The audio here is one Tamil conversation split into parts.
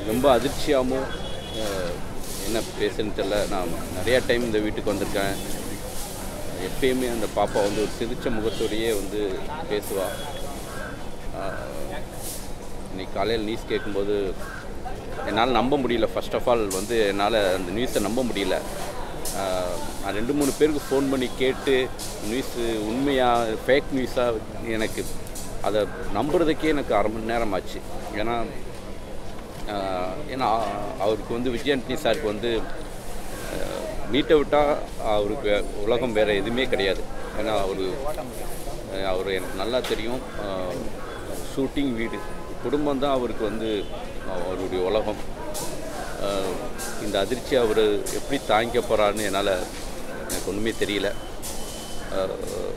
ரொம்ப அதிர்ச்சியாகவும் அஹ், என்ன பேசுன்னு தெரில நான் நிறையா டைம் இந்த வீட்டுக்கு வந்திருக்கேன் எப்பயுமே அந்த பாப்பா வந்து ஒரு சிரிச்ச முகத்தோடையே வந்து பேசுவா ஆஹ், இன்னைக்கு காலையில் நியூஸ் கேட்கும்போது என்னால் நம்ப முடியல ஃபர்ஸ்ட் ஆஃப் ஆல் வந்து என்னால் அந்த நியூஸை நம்ப முடியல ஆஹ், நான் ரெண்டு மூணு பேருக்கு ஃபோன் பண்ணி கேட்டு நியூஸு உண்மையாக ஃபேக் நியூஸாக எனக்கு அதை நம்புறதுக்கே எனக்கு அரை மணி நேரம் ஆச்சு ஏன்னா ஆஹ், ஏன்னா அவருக்கு வந்து விஜயாண்டனி சாருக்கு வந்து வீட்டை விட்டால் அவருக்கு உலகம் வேறு எதுவுமே கிடையாது ஏன்னா அவர் அவர் எனக்கு நல்லா தெரியும் ஷூட்டிங் வீடு குடும்பம் தான் அவருக்கு வந்து அவருடைய உலகம் அஹ், இந்த அதிர்ச்சி அவர் எப்படி தாங்கிக்க போகிறான்னு என்னால் எனக்கு ஒன்றுமே தெரியல அஹ்,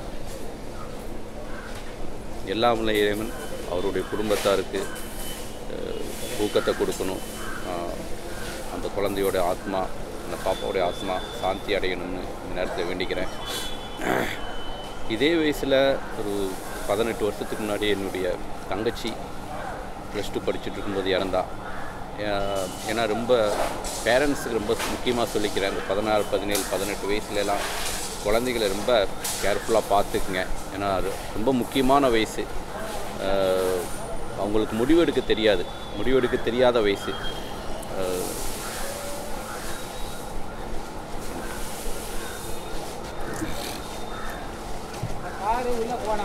எல்லாம் உள்ள இறைவன் அவருடைய குடும்பத்தாருக்கு அஹ், ஊக்கத்தை கொடுக்கணும் அஹ், அந்த குழந்தையோட ஆத்மா அந்த பாப்பாவோடைய ஆத்மா சாந்தி அடையணும்னு இந்த நேரத்தில் வேண்டிக்கிறேன் இதே வயசில் ஒரு பதினெட்டு வருஷத்துக்கு முன்னாடி என்னுடைய தங்கச்சி ப்ளஸ் டூ படிச்சுட்டு இருக்கும்போது இறந்தா ஏ- ஏன்னா ரொம்ப பேரண்ட்ஸுக்கு ரொம்ப முக்கியமாக சொல்லிக்கிறேன் இந்த பதினாறு பதினேழு பதினெட்டு வயசுலலாம் குழந்தைகளை ரொம்ப கேர்ஃபுல்லாக பார்த்துக்குங்க ஏன்னா அது ரொம்ப முக்கியமான வயசு அஹ், அவங்களுக்கு முடிவெடுக்க தெரியாது முடிவெடுக்க தெரியாத வயசு அஹ், காரு உள்ள போனா